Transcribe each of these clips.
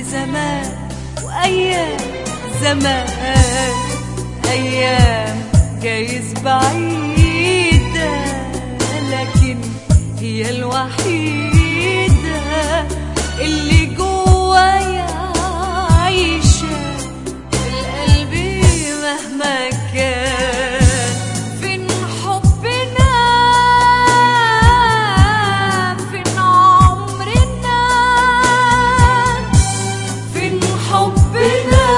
زمان وأيام زمان أيام جايز بعيدة لكن هي الوحيدة اللي جوايا عايشة في القلب مهما كان فين حبنا فين عمرنا فين حبنا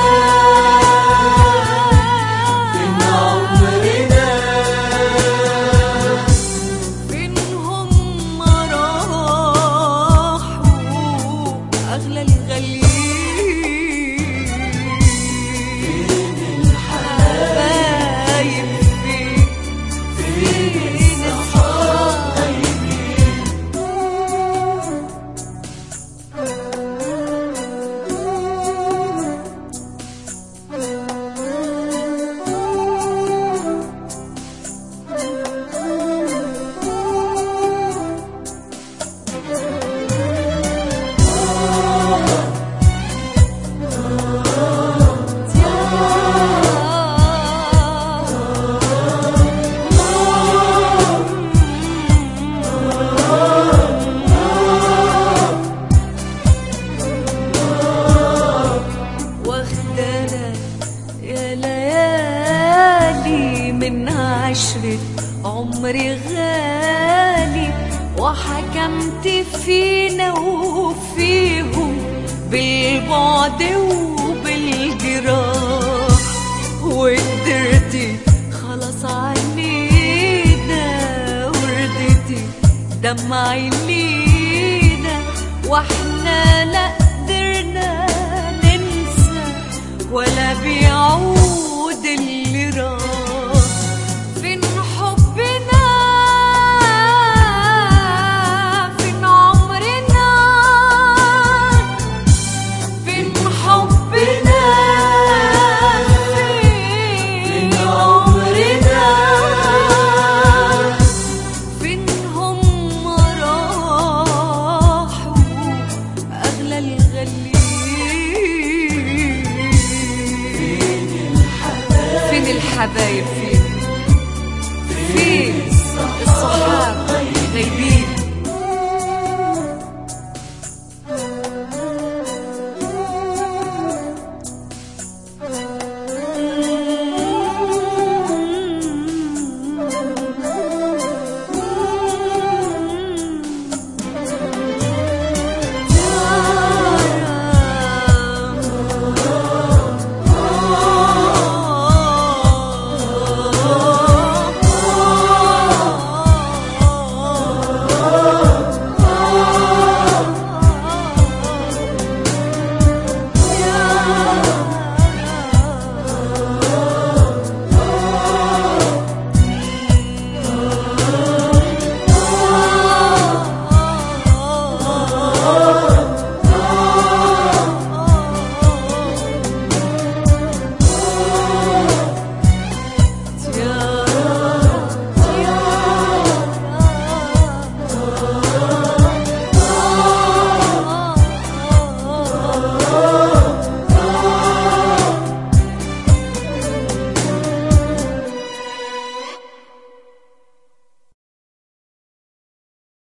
فين عمرنا فين هم راحوا أغلى الغاليين حبايب فين فين الصحاب واخدانا يا ليالي من عشرة عمري غالي وحكمت فينا وفيهم بالبعد وبالجراح وقدرتي خلاص عنينا وردتي دمع عينينا واحنا لا قدرنا ننسى ولا بيعود اللي راح فين حبنا فين عمرنا فين حبنا فين عمرنا فين هم راحوا أغلى الغاليين فين الحبايب فين